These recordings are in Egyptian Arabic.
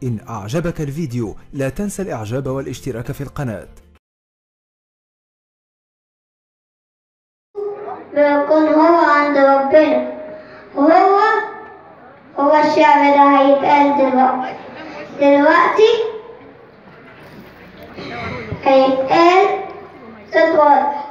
إن أعجبك الفيديو لا تنسى الإعجاب والاشتراك في القناة بيكون هو عند ربنا وهو هو الشعر ده هيتقال دلوقتي دلوقتي هيتقال صوت واضح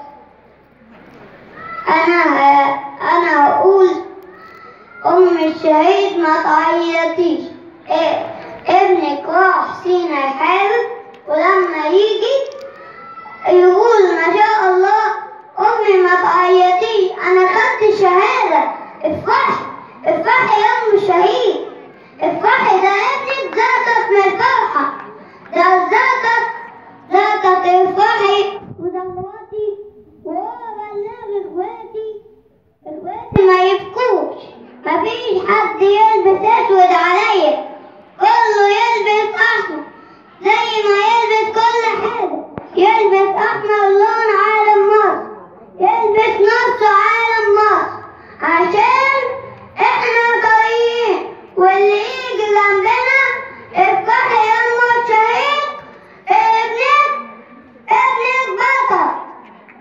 أنا أنا هقول أم الشهيد ما تعيطيش إيه ابنك راح سينا يحارب ولما يجي يقول ما شاء الله أمي ما تعيطيش أنا خدت شهادة افرحي افرحي يا أم الشهيد افرحي ده ابنك زادت من الفرحة ده زادت زادت افرحي ودلوقتي وهو بلغ اخواتي اخواتي ما يبكوش مفيش حد يلبس اسود عليا كله يلبس احمر زي ما يلبس كل حاجة يلبس احمر لون عالم مصر يلبس نص عالم مصر عشان احنا طريقين واللي يجي جنبنا افرحي يا ام الشهيد ابنك ابنك بطل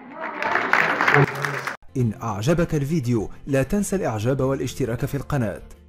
إن أعجبك الفيديو لا تنسى الإعجاب والاشتراك في القناة